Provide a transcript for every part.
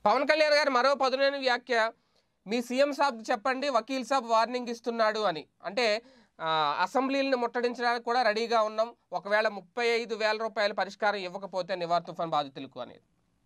పవన్ కళ్యాణ్ గారు మరో పదునైన వ్యాఖ్య మీ సీఎం సాబ్ చెప్పండి వకీల్ సాబ్ వార్నింగ్ ఇస్తున్నాడు అని అంటే ఆ, అసెంబ్లీలను ముట్టడించడానికి కూడా రెడీగా ఉన్నాం ఒకవేళ ముప్పై ఐదు వేల రూపాయల పరిష్కారం ఇవ్వకపోతే నివార్ తుఫాన్ బాధితులకు అనేది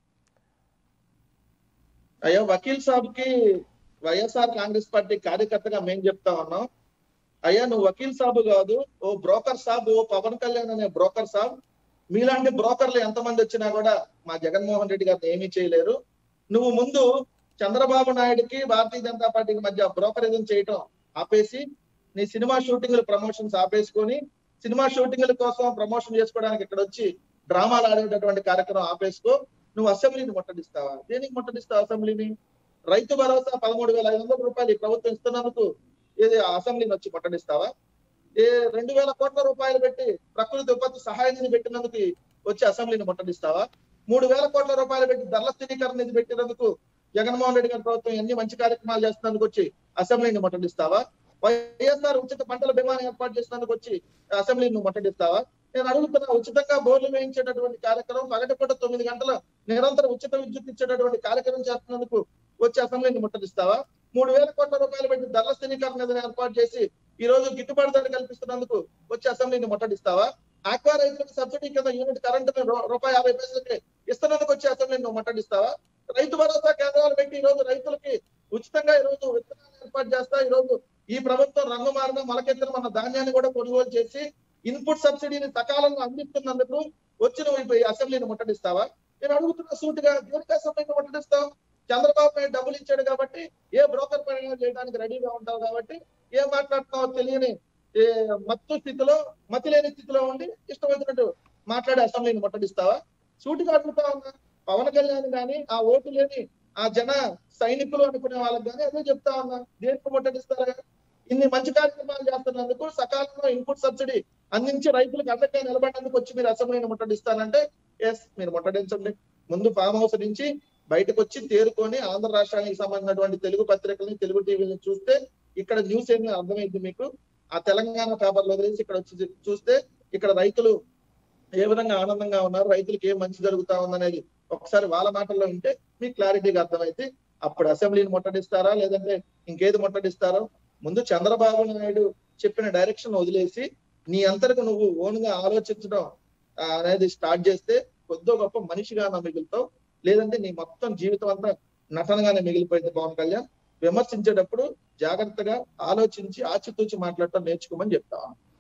అయ్యా వకీల్ సాబ్ కి వైఎస్ఆర్ కాంగ్రెస్ పార్టీ కార్యకర్తగా మేం చెప్తా ఉన్నాం అయ్యా నువ్వు వకీల్ సాబ్ కాదు ఓ బ్రోకర్ సాబ్ ఓ పవన్ కళ్యాణ్ అనే బ్రోకర్ సాబ్ మీలాంటి బ్రోకర్లు ఎంతమంది వచ్చినా కూడా మా జగన్మోహన్ రెడ్డి గారిని ఏమీ చేయలేరు నువ్వు ముందు చంద్రబాబు నాయుడుకి భారతీయ జనతా పార్టీకి మధ్య బ్రోకరిజం చేయటం ఆపేసి నీ సినిమా షూటింగ్లు ప్రమోషన్స్ ఆపేసుకొని సినిమా షూటింగ్ల కోసం ప్రమోషన్ చేసుకోవడానికి ఇక్కడ వచ్చి డ్రామాలు ఆడేటటువంటి కార్యక్రమం ఆపేసుకో నువ్వు అసెంబ్లీని ముట్టడిస్తావా దేనికి ముట్టడిస్తావు అసెంబ్లీని రైతు భరోసా పదమూడు వేల ఐదు వందల రూపాయలు ఈ ప్రభుత్వం ఇస్తున్నందుకు ఏది ఆ అసెంబ్లీని వచ్చి ముట్టడిస్తావా ఏ రెండు వేల కోట్ల రూపాయలు పెట్టి ప్రకృతి విపత్తు సహాయ నిధి పెట్టినందుకు వచ్చి అసెంబ్లీని ముట్టడిస్తావా మూడు వేల కోట్ల రూపాయలు పెట్టి ధరల స్థిరీకరణ నిధి పెట్టినందుకు జగన్మోహన్ రెడ్డి గారి ప్రభుత్వం ఎన్ని మంచి కార్యక్రమాలు చేస్తున్నందుకు వచ్చి అసెంబ్లీని ముట్టడిస్తావా వైఎస్ఆర్ ఉచిత పంటల బీమాని ఏర్పాటు చేసినందుకు వచ్చి అసెంబ్లీని నువ్వు ముట్టడిస్తావా నేను అడుగుతున్నా ఉచితంగా బోర్లు వేయించేటటువంటి కార్యక్రమం పగటిపూట తొమ్మిది గంటల నిరంతరం ఉచిత విద్యుత్ ఇచ్చేటటువంటి కార్యక్రమం చేస్తున్నందుకు వచ్చి అసెంబ్లీని ముట్టడిస్తావా మూడు వేల కోట్ల రూపాయలు పెట్టి ధరల స్థిరీకరణ నిధిని ఏర్పాటు చేసి ఈ రోజు గిట్టుబాటు ధర కల్పిస్తున్నందుకు వచ్చి అసెంబ్లీని ముట్టడిస్తావా ఆక్వా రైతులకు సబ్సిడీ కింద యూనిట్ కరెంటు రూపాయి యాభై పైసలకి ఇస్తున్నందుకు వచ్చి అసెంబ్లీని నువ్వు ముట్టడిస్తావా రైతు భరోసా కేంద్రాలు పెట్టి ఈ రోజు రైతులకి ఉచితంగా ఈ రోజు విత్తనాలు ఏర్పాటు చేస్తా ఈ రోజు ఈ ప్రభుత్వం రంగు మారిన మొలకెత్తిన మన ధాన్యాన్ని కూడా కొనుగోలు చేసి ఇన్పుట్ సబ్సిడీని సకాలంలో అందిస్తున్నందుకు వచ్చి నువ్వు ఇప్పుడు ఈ అసెంబ్లీని ముట్టడిస్తావా నేను అడుగుతున్న సూటిగా దేనికి అసెంబ్లీని ముట్టడిస్తావు చంద్రబాబు నాయుడు డబ్బులు ఇచ్చాడు కాబట్టి ఏ బ్రోకర్ పని చేయడానికి రెడీగా ఉంటావు కాబట్టి ఏం మాట్లాడుతున్నావో తెలియని ఏ మత్తు స్థితిలో మతి లేని స్థితిలో ఉండి ఇష్టం వచ్చినట్టు మాట్లాడే అసెంబ్లీని ముట్టడిస్తావా సూటిగా అడుగుతా ఉన్నా పవన్ కళ్యాణ్ గాని ఆ ఓటు లేని ఆ జన సైనికులు అనుకునే వాళ్ళకి కానీ అదే చెప్తా ఉన్నా దేనికి ముట్టడిస్తారా ఇన్ని మంచి కార్యక్రమాలు చేస్తున్నందుకు సకాలంలో ఇన్పుట్ సబ్సిడీ అందించి రైతులకు అండగా నిలబడినందుకు వచ్చి మీరు అసెంబ్లీని ముట్టడిస్తానంటే ఎస్ మీరు ముట్టడించండి ముందు ఫామ్ హౌస్ నుంచి బయటకు వచ్చి తేరుకొని ఆంధ్ర రాష్ట్రానికి సంబంధించినటువంటి తెలుగు పత్రికల్ని తెలుగు టీవీని చూస్తే ఇక్కడ న్యూస్ ఏమి అర్థమైంది మీకు ఆ తెలంగాణ పేపర్లు వదిలేసి ఇక్కడ వచ్చి చూస్తే ఇక్కడ రైతులు ఏ విధంగా ఆనందంగా ఉన్నారు రైతులకు ఏం మంచి జరుగుతా ఉందనేది ఒకసారి వాళ్ళ మాటల్లో ఉంటే మీకు క్లారిటీగా అర్థమైతే అప్పుడు అసెంబ్లీని ముట్టడిస్తారా లేదంటే ఇంకేది ముట్టడిస్తారో ముందు చంద్రబాబు నాయుడు చెప్పిన డైరెక్షన్ వదిలేసి నీ అంతరకు నువ్వు ఓన్ గా ఆలోచించడం ఆ, అనేది స్టార్ట్ చేస్తే కొద్దో గొప్ప మనిషిగా మిగులుతావు లేదంటే నీ మొత్తం జీవితం అంతా నటనగానే మిగిలిపోయింది పవన్ కళ్యాణ్ విమర్శించేటప్పుడు జాగ్రత్తగా ఆలోచించి ఆచితూచి మాట్లాడటం నేర్చుకోమని చెప్తావా